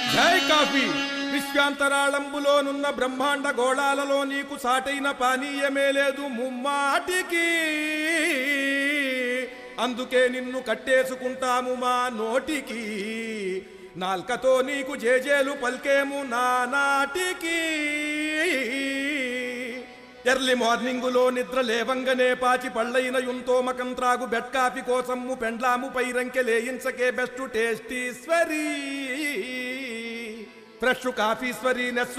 జై కాఫీ విశ్వాంతరాళంబులోనున్న బ్రహ్మాండ గోళాలలో నీకు సాటైన పానీయమే లేదు ముమ్మాటికి అందుకే నిన్ను కట్టేసుకుంటాము మా నోటికి నాల్కతో నీకు జేజేలు పల్కేము నానాటికి ఎర్లీ మార్నింగులో నిద్ర లేవంగనే పాచి పళ్ళైన యుంతో మకం త్రాగు బెడ్ కాఫీ కోసము పెండ్లాము పైరంకె లేయించకే బెస్ట్ టేస్టీశ్వరీ ఫ్రెష్ కాఫీశ్వరి నెస్